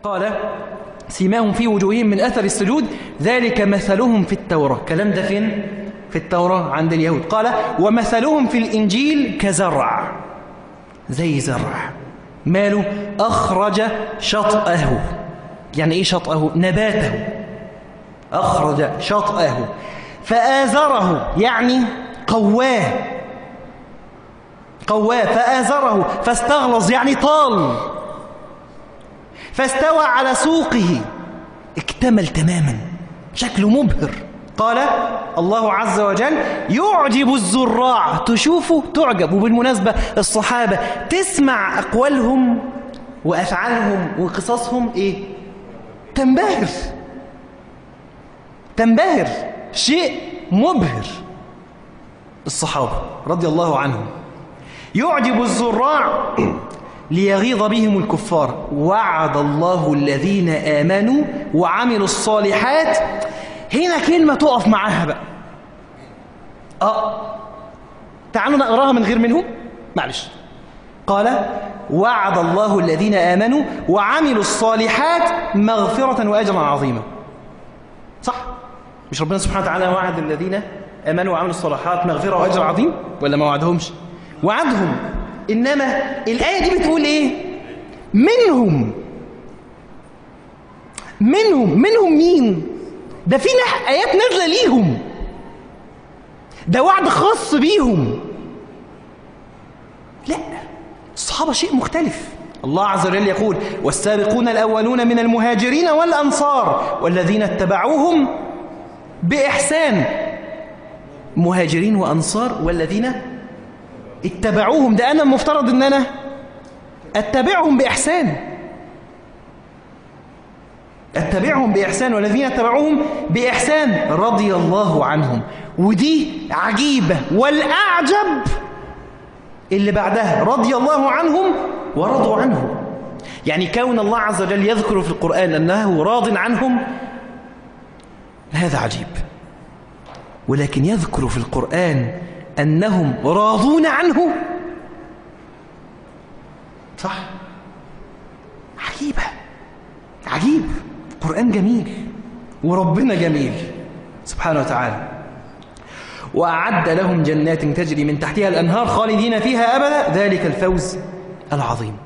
قال سيماهم في وجوههم من أثر السجود ذلك مثلهم في التوراة كلام ده فين؟ في التوراة عند اليهود قال ومثلهم في الإنجيل كزرع زي زرع ماله أخرج شطأه يعني إيه شطأه؟ نباته أخرج شطأه فآزره يعني قواه قواه فآزره فاستغلظ يعني طال فاستوى على سوقه اكتمل تماما شكله مبهر قال الله عز وجل يعجب الزراع تشوفه تعجب وبالمناسبة الصحابة تسمع أقوالهم وأفعالهم وقصصهم إيه تنبهر تنبهر شيء مبهر الصحابة رضي الله عنهم يعجب الزراع ليغيظ بهم الكفار وعد الله الذين آمنوا وعملوا الصالحات هنا كلمة تقف معاها بقى آه تعالوا نقراها من غير منهم معلش قال وعد الله الذين آمنوا وعملوا الصالحات مغفرة وأجرا عظيما صح مش ربنا سبحانه وتعالى وعد الذين آمنوا وعملوا الصالحات مغفرة وأجر عظيم ولا ما وعدهمش وعدهم إنما الآية دي بتقول إيه منهم منهم منهم مين ده في آيات نازلة ليهم ده وعد خاص بيهم لا الصحابة شيء مختلف الله عز وجل يقول والسابقون الأولون من المهاجرين والأنصار والذين اتبعوهم بإحسان مهاجرين وأنصار والذين اتبعوهم ده أنا المفترض أن أنا أتبعهم بإحسان أتبعهم بإحسان والذين اتبعوهم بإحسان رضي الله عنهم ودي عجيبة والأعجب اللي بعدها رضي الله عنهم ورضوا عنه يعني كون الله عز وجل يذكر في القرآن أنه راض عنهم هذا عجيب ولكن يذكر في القرآن أنهم راضون عنه صح عجيبة عجيب القرآن جميل وربنا جميل سبحانه وتعالى وأعد لهم جنات تجري من تحتها الأنهار خالدين فيها أبدا ذلك الفوز العظيم